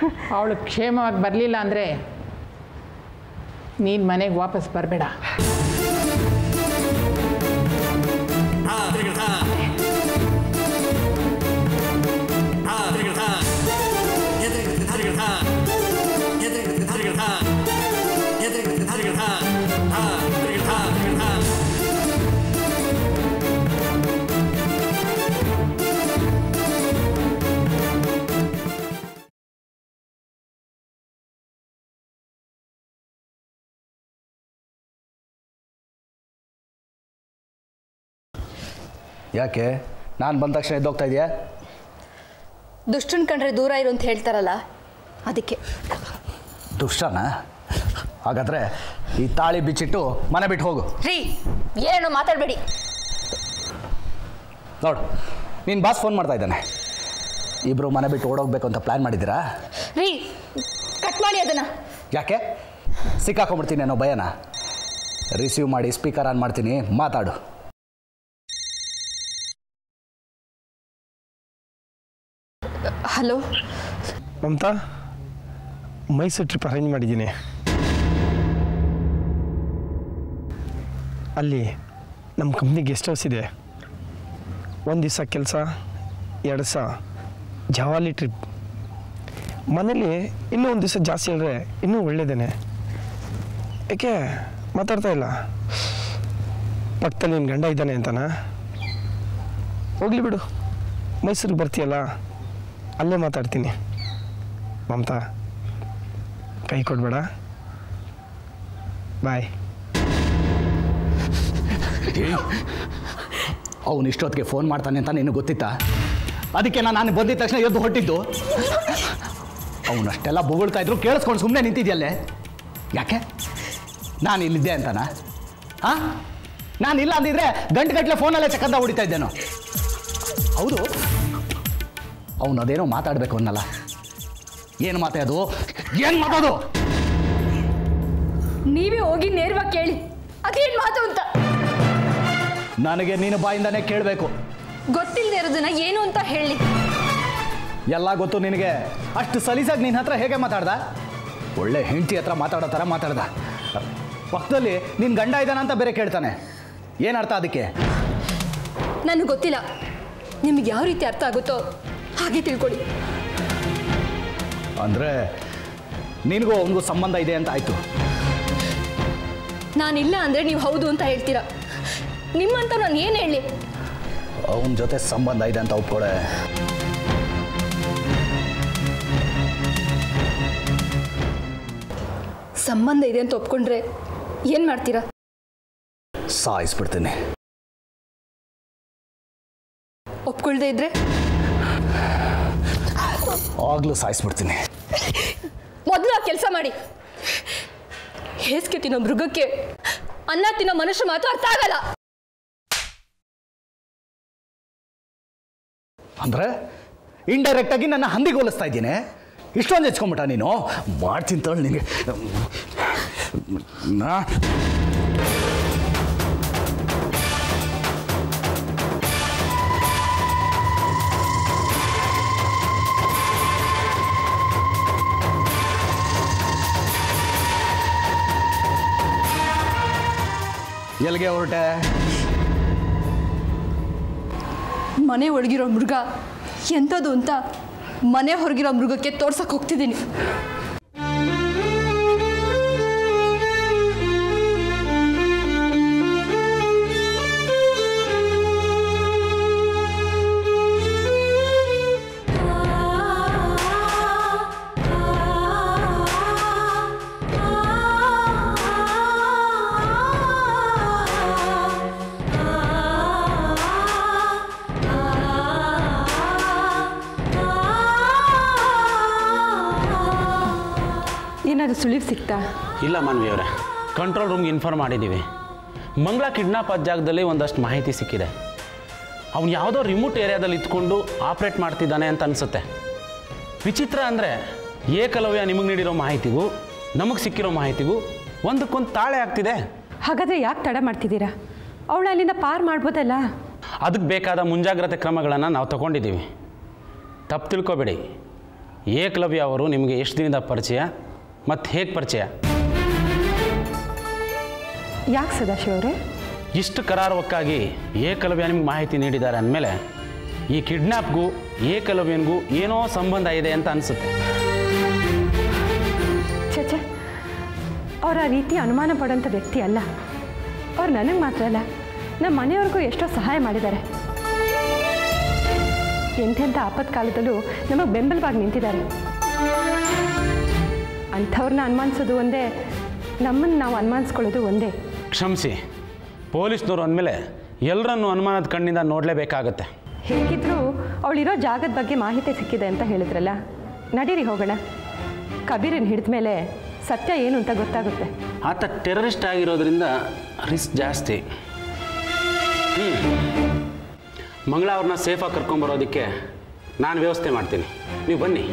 ಅವಳು ಕ್ಷೇಮವಾಗಿ ಬರಲಿಲ್ಲ ಅಂದರೆ ನೀನು ಮನೆಗೆ ವಾಪಸ್ ಬರಬೇಡ ಯಾಕೆ ನಾನು ಬಂದ ತಕ್ಷಣ ಎದ್ದೋಗ್ತಾ ಇದೆಯಾ ದುಷ್ಟನ್ ಕಂಡ್ರೆ ದೂರ ಇರು ಅಂತ ಹೇಳ್ತಾರಲ್ಲ ಅದಕ್ಕೆ ದುಷ್ಟನ ಹಾಗಾದರೆ ಈ ತಾಳಿ ಬಿಚ್ಚಿಟ್ಟು ಮನೆ ಬಿಟ್ಟು ಹೋಗು ರೀ ಏನು ಮಾತಾಡಬೇಡಿ ನೋಡು ನೀನು ಬಾಸ್ ಫೋನ್ ಮಾಡ್ತಾ ಇದ್ದಾನೆ ಇಬ್ಬರು ಮನೆ ಬಿಟ್ಟು ಓಡೋಗ್ಬೇಕು ಅಂತ ಪ್ಲ್ಯಾನ್ ಮಾಡಿದ್ದೀರಾ ರೀ ಕಟ್ ಮಾಡಿ ಅದನ್ನ ಯಾಕೆ ಸಿಕ್ಕಾಕೊಂಡ್ಬಿಡ್ತೀನಿ ಅನ್ನೋ ಭಯನ ರಿಸೀವ್ ಮಾಡಿ ಸ್ಪೀಕರ್ ಆನ್ ಮಾಡ್ತೀನಿ ಮಾತಾಡು hello Mamata Mysuru trip arrange ಮಾಡಿದ್ದೀನಿ ಅಲ್ಲಿ ನಮ್ಮ ಕಂಪ್ನಿ ಗೆಸ್ಟ್ ಹೌಸ್ ಇದೆ ಒಂದು ದಿವಸ ಕೆಲಸ ಎರಡು ದಿವಸ ಜವಾಲಿ ಟ್ರಿಪ್ ಮನೇಲಿ ಇನ್ನೂ ಒಂದು ದಿವಸ ಜಾಸ್ತಿ ಹೇಳಿದ್ರೆ ಇನ್ನೂ ಒಳ್ಳೇದೇನೆ ಏಕೆ ಮಾತಾಡ್ತಾ ಇಲ್ಲ ಪಕ್ಕದಲ್ಲಿ ನಿನ್ನ ಗಂಡ ಇದ್ದಾನೆ ಅಂತನಾ ಹೋಗ್ಲಿ ಬಿಡು ಮೈಸೂರಿಗೆ ಬರ್ತೀಯಲ್ಲ ಅಲ್ಲೇ ಮಾತಾಡ್ತೀನಿ ಮಮತಾ ಕೈ ಕೊಡಬೇಡ ಬಾಯ್ ಅವನು ಇಷ್ಟೊತ್ತಿಗೆ ಫೋನ್ ಮಾಡ್ತಾನೆ ಅಂತ ನಿನಗೆ ಗೊತ್ತಿತ್ತಾ ಅದಕ್ಕೆ ನಾನು ನಾನು ಬಂದಿದ ತಕ್ಷಣ ಎದ್ದು ಹೊಟ್ಟಿದ್ದು ಅವನಷ್ಟೆಲ್ಲ ಬೊಗಳ್ತಾ ಇದ್ರು ಕೇಳಿಸ್ಕೊಂಡು ಸುಮ್ಮನೆ ನಿಂತಿದ್ಯಲ್ಲೇ ಯಾಕೆ ನಾನು ಇಲ್ಲಿದ್ದೆ ಅಂತನಾ ಹಾಂ ನಾನು ಇಲ್ಲ ಅಂದಿದ್ರೆ ಗಂಟೆ ಗಟ್ಟಲೆ ಫೋನಲ್ಲೇ ಚಕ್ಕಂದ ಹೊಡಿತಾ ಇದ್ದೇನೋ ಹೌದು ಅವನು ಅದೇನೋ ಮಾತಾಡಬೇಕು ಅನ್ನಲ್ಲ ಏನು ಮಾತಾಡೋದು ಏನು ಮಾತಾಡೋದು ನೀವೇ ಹೋಗಿ ನೇರವಾಗಿ ಕೇಳಿ ಅದೇನು ಮಾತು ಅಂತ ನನಗೆ ನೀನು ಬಾಯಿಂದಾನೇ ಕೇಳಬೇಕು ಗೊತ್ತಿಲ್ಲದೆ ಇರೋದನ್ನ ಏನು ಅಂತ ಹೇಳಿ ಎಲ್ಲ ಗೊತ್ತು ನಿನಗೆ ಅಷ್ಟು ಸಲೀಸಾಗಿ ನಿನ್ನ ಹತ್ರ ಹೇಗೆ ಮಾತಾಡ್ದ ಒಳ್ಳೆ ಹೆಂಡತಿ ಹತ್ರ ಮಾತಾಡೋ ಥರ ಮಾತಾಡ್ದ ಪಕ್ಕದಲ್ಲಿ ನಿನ್ನ ಗಂಡ ಇದ್ದಾನ ಅಂತ ಬೇರೆ ಕೇಳ್ತಾನೆ ಏನು ಅರ್ಥ ಅದಕ್ಕೆ ನನಗೆ ಗೊತ್ತಿಲ್ಲ ನಿಮ್ಗೆ ಯಾವ ರೀತಿ ಅರ್ಥ ಆಗುತ್ತೋ ಹಾಗೆ ತಿಳ್ಕೊಳ್ಳಿ ಅಂದರೆ ನಿನಗೂ ಅವನಿಗೂ ಸಂಬಂಧ ಇದೆ ಅಂತ ಆಯಿತು ನಾನಿಲ್ಲ ಅಂದರೆ ನೀವು ಹೌದು ಅಂತ ಹೇಳ್ತೀರಾ ನಿಮ್ಮಂತ ನಾನು ಏನು ಹೇಳಿ ಅವನ ಜೊತೆ ಸಂಬಂಧ ಇದೆ ಅಂತ ಒಪ್ಕೊಳೆ ಸಂಬಂಧ ಇದೆ ಅಂತ ಒಪ್ಕೊಂಡ್ರೆ ಏನು ಮಾಡ್ತೀರಾ ಸಾಯಿಸ್ಬಿಡ್ತೀನಿ ಒಪ್ಕೊಳ್ದೇ ಇದ್ರೆ ಆಗಲೂ ಸಾಯಿಸ್ಬಿಡ್ತೀನಿ ಮೊದಲು ಆ ಕೆಲಸ ಮಾಡಿ ಹೇಸಿಗೆ ತಿನ್ನೋ ಮೃಗಕ್ಕೆ ಅನ್ನ ತಿನ್ನೋ ಮನುಷ್ಯ ಮಾತು ಅರ್ಥ ಆಗಲ್ಲ ಅಂದರೆ ಇಂಡೈರೆಕ್ಟಾಗಿ ನನ್ನ ಹಂದಿಗೆ ಹೋಲಿಸ್ತಾ ಇದ್ದೀನಿ ಇಷ್ಟೊಂದು ಹೆಚ್ಕೊಂಬಿಟ್ಟ ನೀನು ಮಾಡ್ತೀನಿ ತಗೊಳ್ಳಿ ನಿನಗೆ ನಾ ಎಲ್ಲಿಗೆ ಹೊರಟೆ ಮನೆ ಒಳಗಿರೋ ಮೃಗ ಎಂಥದ್ದು ಅಂತ ಮನೆ ಹೊರಗಿರೋ ಮೃಗಕ್ಕೆ ತೋರ್ಸಕ್ಕೆ ಹೋಗ್ತಿದ್ದೀನಿ ಏನಾದರೂ ಸುಳಿವು ಸಿಕ್ತಾ ಇಲ್ಲ ಮಾನ್ವಿಯವರೇ ಕಂಟ್ರೋಲ್ ರೂಮ್ಗೆ ಇನ್ಫಾರ್ಮ್ ಮಾಡಿದ್ದೀವಿ ಮಂಗಳ ಕಿಡ್ನಾಪ್ ಆದ ಜಾಗದಲ್ಲಿ ಒಂದಷ್ಟು ಮಾಹಿತಿ ಸಿಕ್ಕಿದೆ ಅವನು ಯಾವುದೋ ರಿಮೋಟ್ ಏರಿಯಾದಲ್ಲಿ ಇದ್ಕೊಂಡು ಆಪ್ರೇಟ್ ಮಾಡ್ತಿದ್ದಾನೆ ಅಂತ ಅನಿಸುತ್ತೆ ವಿಚಿತ್ರ ಅಂದರೆ ಏಕಲವ್ಯ ನಿಮಗೆ ನೀಡಿರೋ ಮಾಹಿತಿಗೂ ನಮಗೆ ಸಿಕ್ಕಿರೋ ಮಾಹಿತಿಗೂ ಒಂದಕ್ಕೊಂದು ತಾಳೆ ಆಗ್ತಿದೆ ಹಾಗಾದರೆ ಯಾಕೆ ತಡ ಮಾಡ್ತಿದ್ದೀರಾ ಅವಳು ಅಲ್ಲಿಂದ ಪಾರ್ ಮಾಡ್ಬೋದಲ್ಲ ಅದಕ್ಕೆ ಬೇಕಾದ ಮುಂಜಾಗ್ರತೆ ಕ್ರಮಗಳನ್ನು ನಾವು ತಗೊಂಡಿದ್ದೀವಿ ತಪ್ಪು ತಿಳ್ಕೊಬೇಡಿ ಏಕಲವ್ಯ ಅವರು ನಿಮಗೆ ಎಷ್ಟು ದಿನದ ಪರಿಚಯ ಮತ್ತು ಹೇಗೆ ಪರಿಚಯ ಯಾಕೆ ಸದಾಶಿವ ಅವರೇ ಇಷ್ಟು ಕರಾರುವಕ್ಕಾಗಿ ಏಕಲವ್ಯ ನಿಮ್ಗೆ ಮಾಹಿತಿ ನೀಡಿದ್ದಾರೆ ಅಂದಮೇಲೆ ಈ ಕಿಡ್ನ್ಯಾಪ್ಗೂ ಏಕಲವ್ಯನಿಗೂ ಏನೋ ಸಂಬಂಧ ಇದೆ ಅಂತ ಅನಿಸುತ್ತೆ ಛೆ ಅವ್ರ ಆ ರೀತಿ ಅನುಮಾನ ಪಡೋಂಥ ವ್ಯಕ್ತಿ ಅಲ್ಲ ಅವ್ರು ನನಗೆ ಮಾತ್ರ ಅಲ್ಲ ನಮ್ಮ ಮನೆಯವ್ರಿಗೂ ಎಷ್ಟೋ ಸಹಾಯ ಮಾಡಿದ್ದಾರೆ ಎಂಥೆಂಥ ಆಪತ್ಕಾಲದಲ್ಲೂ ನಮಗೆ ಬೆಂಬಲವಾಗಿ ನಿಂತಿದ್ದಾರೆ ಅಂಥವ್ರನ್ನ ಅನುಮಾನಿಸೋದು ಒಂದೇ ನಮ್ಮನ್ನು ನಾವು ಅನುಮಾನಿಸ್ಕೊಳ್ಳೋದು ಒಂದೇ ಕ್ಷಮಿಸಿ ಪೊಲೀಸ್ನವರು ಅಂದಮೇಲೆ ಎಲ್ಲರನ್ನೂ ಅನುಮಾನದ ಕಣ್ಣಿಂದ ನೋಡಲೇಬೇಕಾಗತ್ತೆ ಹೇಗಿದ್ರೂ ಅವಳಿರೋ ಜಾಗದ ಬಗ್ಗೆ ಮಾಹಿತಿ ಸಿಕ್ಕಿದೆ ಅಂತ ಹೇಳಿದ್ರಲ್ಲ ನಡೀರಿ ಹೋಗೋಣ ಕಬೀರನ್ ಹಿಡಿದ ಮೇಲೆ ಸತ್ಯ ಏನು ಅಂತ ಗೊತ್ತಾಗುತ್ತೆ ಆತ ಟೆರರಿಸ್ಟ್ ಆಗಿರೋದ್ರಿಂದ ರಿಸ್ಕ್ ಜಾಸ್ತಿ ಹ್ಞೂ ಮಂಗಳ ಅವ್ರನ್ನ ಸೇಫಾಗಿ ಕರ್ಕೊಂಬರೋದಕ್ಕೆ ನಾನು ವ್ಯವಸ್ಥೆ ಮಾಡ್ತೀನಿ ನೀವು ಬನ್ನಿ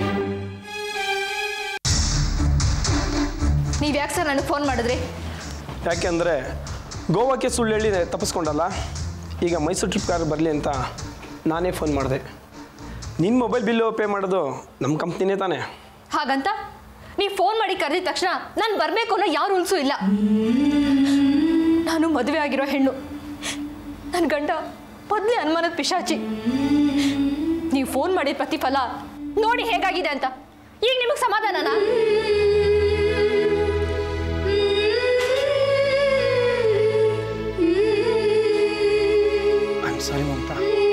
ನೀವು ಯಾಕೆ ಸರ್ ನನಗೆ ಫೋನ್ ಮಾಡಿದ್ರಿ ಯಾಕೆಂದರೆ ಗೋವಾಕ್ಕೆ ಸುಳ್ಳು ಹೇಳಿ ತಪ್ಪಿಸ್ಕೊಂಡಲ್ಲ ಈಗ ಮೈಸೂರು ಟ್ರಿಪ್ ಕಾರ್ ಬರಲಿ ಅಂತ ನಾನೇ ಫೋನ್ ಮಾಡಿದೆ ನಿನ್ನ ಮೊಬೈಲ್ ಬಿಲ್ಲು ಪೇ ಮಾಡೋದು ನಮ್ಮ ಕಂಪ್ನಿನೇ ತಾನೇ ಹಾಗಂತ ನೀವು ಫೋನ್ ಮಾಡಿ ಕರೆದಿದ ತಕ್ಷಣ ನಾನು ಬರಬೇಕು ಅನ್ನೋ ಯಾವ ರೂಲ್ಸು ಇಲ್ಲ ನಾನು ಮದುವೆ ಆಗಿರೋ ಹೆಣ್ಣು ನನ್ನ ಗಂಡ ಮೊದಲೇ ಅನುಮಾನದ ಪಿಶಾಚಿ ನೀವು ಫೋನ್ ಮಾಡಿದ ಪ್ರತಿಫಲ ನೋಡಿ ಹೇಗಾಗಿದೆ ಅಂತ ಈಗ ನಿಮಗೆ ಸಮಾಧಾನನಾ ಐ ಆಮ್ ಸಾರಿ ಮಮತಾ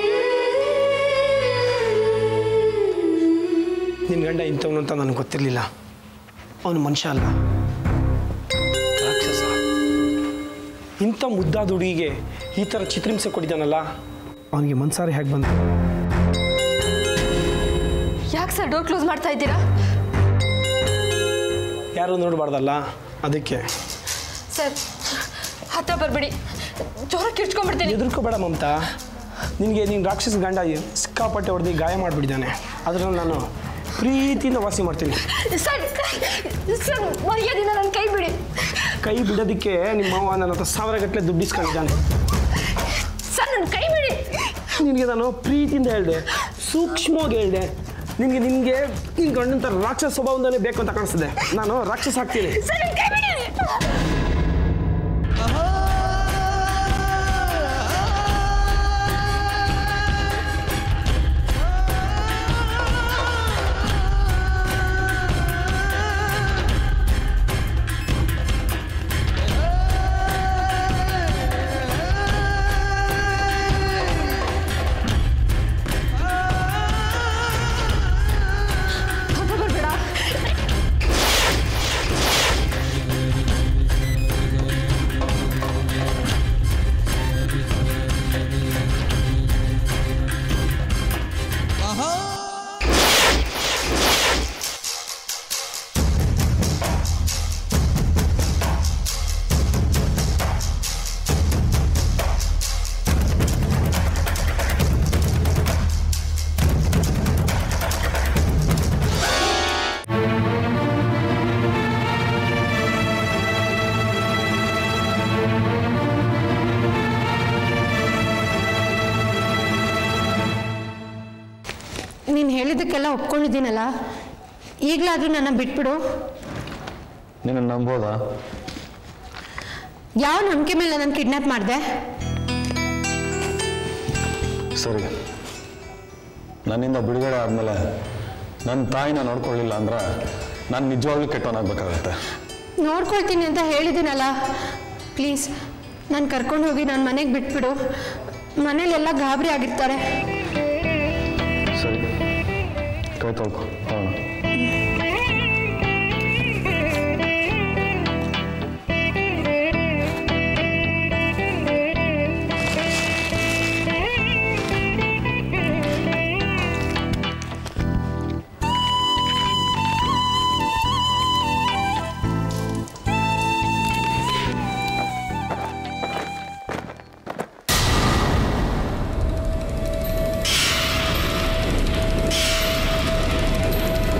ನಿನ್ನ ಗಂಡ ಇಂಥವನು ಅಂತ ನನಗೆ ಗೊತ್ತಿರಲಿಲ್ಲ ಅವನು ಮನುಷ್ಯ ಅಲ್ಲ ರಾಕ್ಷಸ ಇಂಥ ಮುದ್ದಾದ ಹುಡುಗಿಗೆ ಈ ಥರ ಚಿತ್ರಹಿಂಸೆ ಕೊಟ್ಟಿದ್ದಾನಲ್ಲ ಅವನಿಗೆ ಮನ್ಸಾರೆ ಹೇಗೆ ಬಂತು ಯಾಕೆ ಸರ್ ಡೋರ್ ಕ್ಲೋಸ್ ಮಾಡ್ತಾ ಇದ್ದೀರಾ ಯಾರು ನೋಡಬಾರ್ದಲ್ಲ ಅದಕ್ಕೆ ಸರ್ ಹತ್ರ ಬರಬೇಡಿ ಜೋರ ಕಿರ್ಚ್ಕೊಂಡ್ಬಿಡ್ತೀನಿ ಹೆದರ್ಕೋಬೇಡ ಮಮತಾ ನಿನಗೆ ನೀನು ರಾಕ್ಷಸ ಗಂಡ ಸಿಕ್ಕಾಪಟ್ಟೆ ಹೊಡೆದು ಗಾಯ ಮಾಡಿಬಿಟ್ಟಿದ್ದಾನೆ ಅದರಲ್ಲಿ ನಾನು ಪ್ರೀತಿಯಿಂದ ವಾಸಿ ಮಾಡ್ತೀನಿ ಸರ್ ಸರ್ ಮರ್ಯಾದಿಂದ ನನ್ನ ಕೈ ಬಿಡಿ ಕೈ ಬಿಡೋದಕ್ಕೆ ನಿಮ್ಮ ಮಾವ ನನ್ನ ಹತ್ರ ಸಾವಿರ ಗಟ್ಟಲೆ ದುಡ್ಡು ಇಸ್ಕೊಂಡಿದ್ದಾನೆ ಸರ್ ನನ್ನ ಕೈ ಬಿಡಿ ನಿನಗೆ ನಾನು ಪ್ರೀತಿಯಿಂದ ಹೇಳಿದೆ ಸೂಕ್ಷ್ಮವಾಗಿ ಹೇಳಿದೆ ನಿನಗೆ ನಿನಗೆ ನಿನ್ನ ಗಂಡನ ಥರ ರಾಕ್ಷಸ ಸ್ವಭಾವದಿಂದಲೇ ಬೇಕು ಅಂತ ಕಾಣಿಸ್ತಿದೆ ನಾನು ರಾಕ್ಷಸ ಆಗ್ತೀನಿ ಸರ್ ನನ್ನ ಕೈ ಬಿಡಿ ಹತ್ರ ಬರ್ಬೇಡ ನೀನು ಹೇಳಿದ್ದಕ್ಕೆಲ್ಲ ಒಪ್ಕೊಂಡಿದ್ದೀನಲ್ಲ ಈಗಲಾದರೂ ನನ್ನ ಬಿಟ್ಬಿಡು ನಿನ್ನ ನಂಬೋದಾ ಯಾವ ನಂಬಿಕೆ ಮೇಲೆ ನಾನು ಕಿಡ್ನಾಪ್ ಮಾಡಿದೆ ಸರಿ ನನ್ನಿಂದ ಬಿಡುಗಡೆ ಆದಮೇಲೆ ನನ್ನ ತಾಯಿನ ನೋಡ್ಕೊಳ್ಳಿಲ್ಲ ಅಂದ್ರೆ ನಾನು ನಿಜವಾಗ್ಲೂ ಕೆಟ್ಟವನಾಗಬೇಕಾಗತ್ತೆ ನೋಡ್ಕೊಳ್ತೀನಿ ಅಂತ ಹೇಳಿದ್ದೀನಲ್ಲ ಪ್ಲೀಸ್ ನಾನು ಕರ್ಕೊಂಡು ಹೋಗಿ ನನ್ನ ಮನೆಗೆ ಬಿಟ್ಬಿಡು ಮನೇಲೆಲ್ಲ ಗಾಬರಿ ಆಗಿರ್ತಾರೆ ಸರಿ ಕೈ ತೊಳ್ಕೊ ಹೋಗೋಣ ಸರ್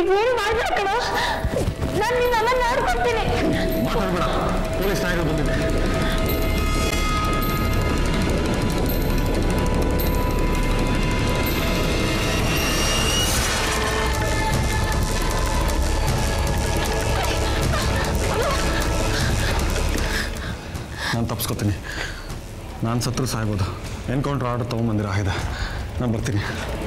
ಏನು ಮಾಡ್ಬೇಡ ಕಣ ನಾನು ನಿನ್ನ ಅಮ್ಮ ನೋಡ್ಕೊಳ್ತೀನಿ ಮಾತಾಡ್ಬೇಡ ಪೊಲೀಸ್ ನಾಯಕರು ಬಂದಿದೆ ನಾನು ತಪ್ಸ್ಕೊತೀನಿ ನಾನು ಸತ್ರು ಸಾಯ್ಬೋದು ಎನ್ಕೌಂಟ್ರ್ ಆರ್ಡರ್ ತೊಗೊಂಬಂದಿರ ಆಗಿದೆ ನಾನು ಬರ್ತೀನಿ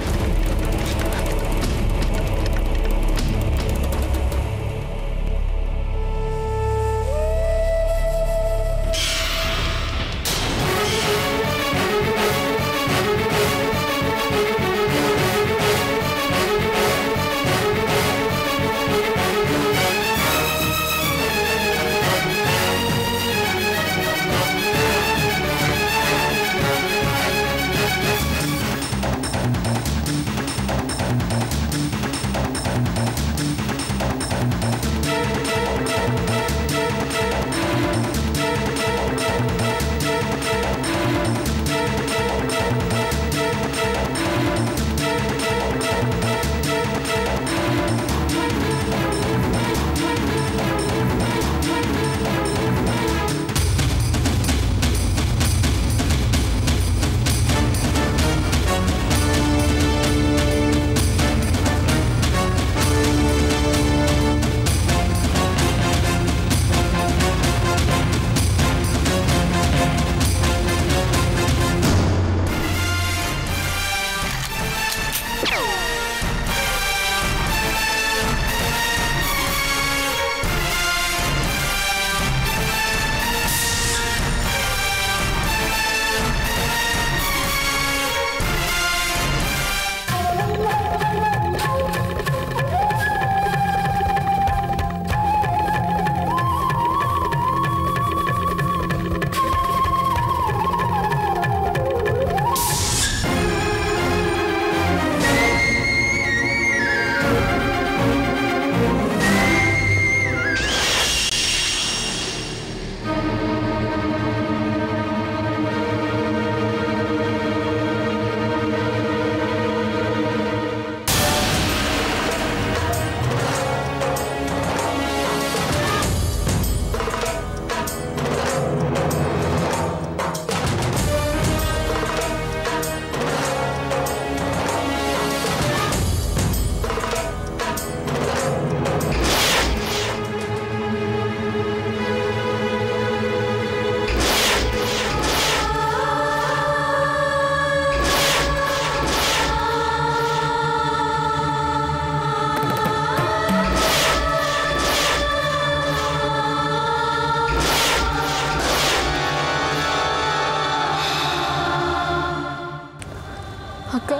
ಅಕ್ಕ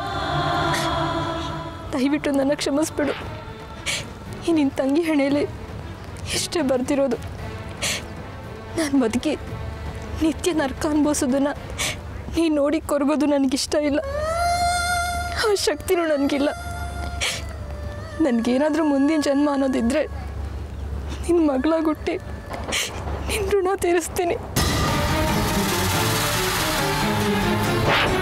ದಯವಿಟ್ಟು ನನ್ನ ಕ್ಷಮಿಸ್ಬಿಡು ಈ ನಿನ್ನ ತಂಗಿ ಹಣೆಯಲ್ಲಿ ಎಷ್ಟೇ ಬರ್ತಿರೋದು ನಾನು ಬದುಕಿ ನಿತ್ಯ ನರ್ಕ ಅನುಭವಿಸೋದನ್ನು ನೀನು ನೋಡಿ ಕೊರಗೋದು ನನಗಿಷ್ಟ ಇಲ್ಲ ಆ ಶಕ್ತಿನೂ ನನಗಿಲ್ಲ ನನಗೇನಾದರೂ ಮುಂದಿನ ಜನ್ಮ ಅನ್ನೋದಿದ್ದರೆ ನಿನ್ನ ಮಗಳಾಗುಟ್ಟಿ ನಿನ್ನ ಋಣ ತೀರಿಸ್ತೀನಿ